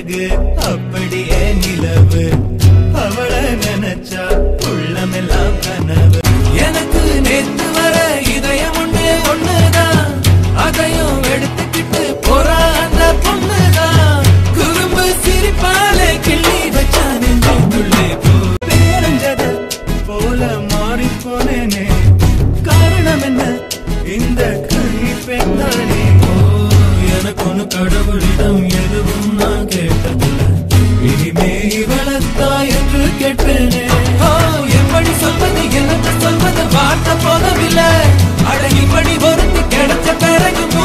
அழகு அப்படியே நிலவு அவளை நினைச்சா உள்ளமெல்லாம் கனவு எனக்கு நேத்து வர இதயம் ஒண்ணு ஒண்ணுதான் அதையும் எடுத்துக்கிட்டு போறா அந்த பொண்ணுதான் குறும்பு சிரிப்பாலே கிள்ளி வச்சா நெஞ்சுக்குள்ளே போ பேரஞ்சத போல மாறி போனேனே காரணம் என்ன இந்த கண்ணி பெண்தானே ஓ எனக்கு ஒண்ணு கடவுளிடம் எதுவும் நான் கேட்டதில்லை இனிமே இவளத்தா என்று கேட்பேனே ஓ எப்படி சொல்வது என்னத்தை சொல்வது வார்த்தை போதவில்லை அட இப்படி ஒருத்தி கிடைச்ச பிறகு